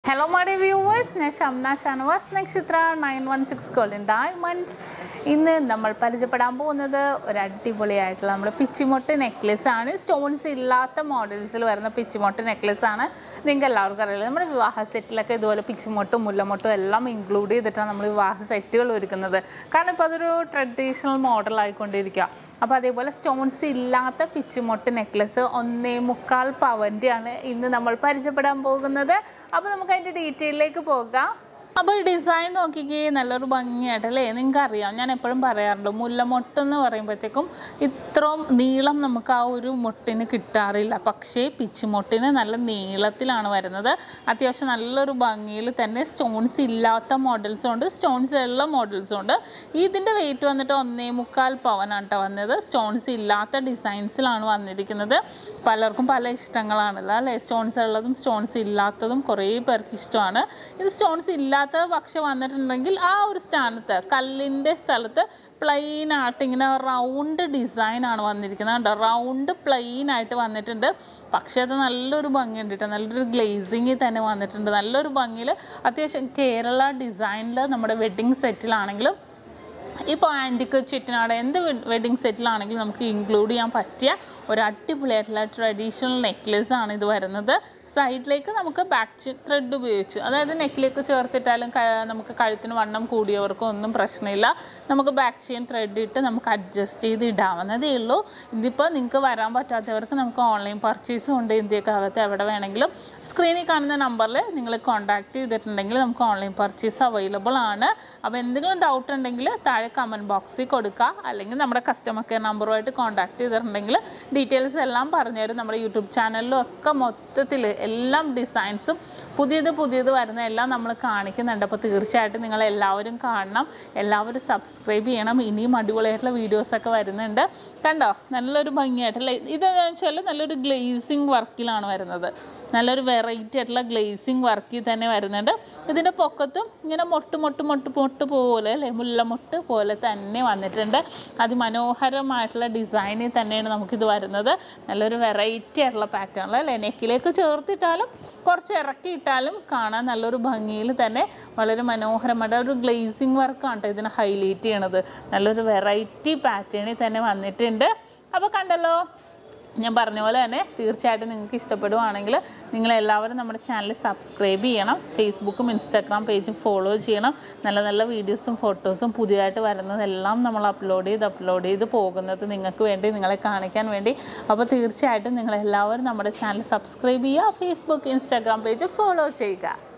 hello my viewers ഞാൻ Shamna Shanavas Nakshatra nine one six golden diamonds ഇന്ന് നമ്മൾ പരിചയപ്പെടാൻ പോകുന്നത് ഒരു അടിപൊളിയായിട്ടുള്ള നമ്മുടെ പിച്ചിമൊട്ട് നെക്ലെസ് ആണ് സ്റ്റോൺസ് ഇല്ലാത്ത മോഡൽസിൽ വരുന്ന പിച്ചിമൊട്ട് നെക്ലെസ് ആണ് നിങ്ങൾക്ക് എല്ലാവർക്കും അറിയില്ല നമ്മുടെ വിവാഹ സെറ്റിലൊക്കെ ഇതുപോലെ പിച്ചിമൊട്ടും മുല്ലമൊട്ടും എല്ലാം ഇൻക്ലൂഡ് ചെയ്തിട്ടാണ് നമ്മൾ വിവാഹ സെറ്റുകൾ ഒരുക്കുന്നത് കാരണം ഇപ്പോൾ അതൊരു ട്രഡീഷണൽ മോഡൽ ആയിക്കൊണ്ടിരിക്കുക അപ്പോൾ അതേപോലെ സ്റ്റോൺസ് ഇല്ലാത്ത പിച്ചുമൊട്ട് നെക്ലസ് ഒന്നേ മുക്കാൽ പവൻ്റെയാണ് ഇന്ന് നമ്മൾ പരിചയപ്പെടാൻ പോകുന്നത് അപ്പോൾ നമുക്ക് അതിൻ്റെ ഡീറ്റെയിലേക്ക് പോകാം അപ്പോൾ ഡിസൈൻ നോക്കിക്കേ നല്ലൊരു ഭംഗിയായിട്ട് അല്ലേ നിങ്ങൾക്ക് അറിയാം ഞാൻ എപ്പോഴും പറയാറുണ്ട് മുല്ലമൊട്ട് എന്ന് പറയുമ്പോഴത്തേക്കും ഇത്രയും നീളം നമുക്ക് ആ ഒരു മുട്ടിന് കിട്ടാറില്ല പക്ഷേ പിച്ചുമൊട്ടിന് നല്ല നീളത്തിലാണ് വരുന്നത് അത്യാവശ്യം നല്ലൊരു ഭംഗിയിൽ തന്നെ സ്റ്റോൺസ് ഇല്ലാത്ത മോഡൽസും ഉണ്ട് സ്റ്റോൺസ് ഉള്ള മോഡൽസും ഉണ്ട് ഇതിൻ്റെ വെയിറ്റ് വന്നിട്ട് ഒന്നേ മുക്കാൽ പവനാണ് കേട്ടോ വന്നത് സ്റ്റോൺസ് ഇല്ലാത്ത ഡിസൈൻസിലാണ് വന്നിരിക്കുന്നത് പലർക്കും പല ഇഷ്ടങ്ങളാണല്ലോ അല്ലേ സ്റ്റോൺസ് ഉള്ളതും സ്റ്റോൺസ് ഇല്ലാത്തതും കുറേ പേർക്ക് ഇഷ്ടമാണ് ഇത് സ്റ്റോൺസ് ഇല്ലാത്ത പക്ഷെ വന്നിട്ടുണ്ടെങ്കിൽ ആ ഒരു സ്ഥാനത്ത് കല്ലിൻ്റെ സ്ഥലത്ത് പ്ലെയിൻ ആയിട്ട് ഇങ്ങനെ റൗണ്ട് ഡിസൈൻ ആണ് വന്നിരിക്കുന്നത് കണ്ടോ റൗണ്ട് പ്ലെയിൻ ആയിട്ട് വന്നിട്ടുണ്ട് പക്ഷേ അത് നല്ലൊരു ഭംഗിയുണ്ട് കേട്ടോ നല്ലൊരു ഗ്ലേസിങ്ങിൽ തന്നെ വന്നിട്ടുണ്ട് നല്ലൊരു ഭംഗിയിൽ അത്യാവശ്യം കേരള ഡിസൈനിൽ നമ്മുടെ വെഡ്ഡിങ് സെറ്റിലാണെങ്കിലും ഇപ്പോൾ ആൻറ്റിക്ക് ചുറ്റിനാട് എന്ത് വെഡ്ഡിങ് സെറ്റിലാണെങ്കിലും നമുക്ക് ഇൻക്ലൂഡ് ചെയ്യാൻ പറ്റിയ ഒരു അടിപൊളിയായിട്ടുള്ള ട്രഡീഷണൽ നെക്ലെസ് ആണ് ഇത് വരുന്നത് സൈഡിലേക്ക് നമുക്ക് ബാക്ക് ത്രെഡ് ഉപയോഗിച്ച് അതായത് നെക്കിലേക്ക് ചേർത്തിട്ടാലും ക- നമുക്ക് കഴുത്തിന് വണ്ണം കൂടിയവർക്കും ഒന്നും പ്രശ്നമില്ല നമുക്ക് ബാക്ക് ചെയിൻ ത്രെഡ് ഇട്ട് നമുക്ക് അഡ്ജസ്റ്റ് ചെയ്ത് ഇടാവുന്നതേ ഉള്ളൂ ഇതിപ്പോൾ നിങ്ങൾക്ക് വരാൻ പറ്റാത്തവർക്ക് നമുക്ക് ഓൺലൈൻ പർച്ചേസും ഉണ്ട് ഇന്ത്യക്കകത്ത് എവിടെ വേണമെങ്കിലും സ്ക്രീനിൽ കാണുന്ന നമ്പറിൽ നിങ്ങൾ കോൺടാക്ട് ചെയ്തിട്ടുണ്ടെങ്കിൽ നമുക്ക് ഓൺലൈൻ പർച്ചേസ് അവൈലബിൾ ആണ് അപ്പോൾ എന്തെങ്കിലും ഡൗട്ട് ഉണ്ടെങ്കിൽ താഴെ കമൻറ്റ് ബോക്സിൽ കൊടുക്കുക അല്ലെങ്കിൽ നമ്മുടെ കസ്റ്റമർ കെയർ നമ്പറുമായിട്ട് കോൺടാക്ട് ചെയ്തിട്ടുണ്ടെങ്കിൽ ഡീറ്റെയിൽസ് എല്ലാം പറഞ്ഞുതരും നമ്മുടെ യൂട്യൂബ് ചാനലിലും ഒക്കെ മൊത്തത്തിൽ എല്ലാം ഡിസൈൻസും പുതിയത് പുതിയത് വരുന്ന എല്ലാം നമ്മൾ കാണിക്കുന്നുണ്ട് അപ്പോൾ തീർച്ചയായിട്ടും നിങ്ങൾ എല്ലാവരും കാണണം എല്ലാവരും സബ്സ്ക്രൈബ് ചെയ്യണം ഇനിയും അടിപൊളിയായിട്ടുള്ള വീഡിയോസൊക്കെ വരുന്നുണ്ട് കണ്ടോ നല്ലൊരു ഭംഗിയായിട്ടുള്ള ഇതെന്ന് വെച്ചാൽ നല്ലൊരു ഗ്ലേസിങ് വർക്കിലാണ് വരുന്നത് നല്ലൊരു വെറൈറ്റി ആയിട്ടുള്ള ഗ്ലേസിങ് വർക്കിൽ തന്നെ വരുന്നുണ്ട് ഇതിൻ്റെ പൊക്കത്തും ഇങ്ങനെ മൊട്ട് മൊട്ട് മൊട്ട് മൊട്ട് പോലെ അല്ലേ മുല്ലമൊട്ട് പോലെ തന്നെ വന്നിട്ടുണ്ട് അതിമനോഹരമായിട്ടുള്ള ഡിസൈനിൽ തന്നെയാണ് നമുക്കിത് വരുന്നത് നല്ലൊരു വെറൈറ്റി ആയിട്ടുള്ള പാറ്റേൺ അല്ലേ നെക്കിലേക്ക് ചേർത്തിട്ടാലും കുറച്ച് ഇറക്കിയിട്ടാലും കാണാൻ നല്ലൊരു ഭംഗിയിൽ തന്നെ വളരെ മനോഹരമായിട്ട് ഒരു ഗ്ലേസിങ് വർക്കാണ് കേട്ടോ ഇതിനെ ഹൈലൈറ്റ് ചെയ്യണത് നല്ലൊരു വെറൈറ്റി പാറ്റേണിൽ തന്നെ വന്നിട്ടുണ്ട് അപ്പോൾ കണ്ടല്ലോ ഞാൻ പറഞ്ഞ പോലെ തന്നെ തീർച്ചയായിട്ടും നിങ്ങൾക്ക് ഇഷ്ടപ്പെടുവാണെങ്കിൽ നിങ്ങൾ എല്ലാവരും നമ്മുടെ ചാനൽ സബ്സ്ക്രൈബ് ചെയ്യണം ഫേസ്ബുക്കും ഇൻസ്റ്റാഗ്രാം പേജും ഫോളോ ചെയ്യണം നല്ല നല്ല വീഡിയോസും ഫോട്ടോസും പുതിയതായിട്ട് വരുന്നതെല്ലാം നമ്മൾ അപ്ലോഡ് ചെയ്ത് അപ്ലോഡ് ചെയ്ത് പോകുന്നത് നിങ്ങൾക്ക് വേണ്ടി നിങ്ങളെ കാണിക്കാൻ വേണ്ടി അപ്പോൾ തീർച്ചയായിട്ടും നിങ്ങൾ എല്ലാവരും നമ്മുടെ ചാനൽ സബ്സ്ക്രൈബ് ചെയ്യുക ഫേസ്ബുക്ക് ഇൻസ്റ്റാഗ്രാം പേജ് ഫോളോ ചെയ്യുക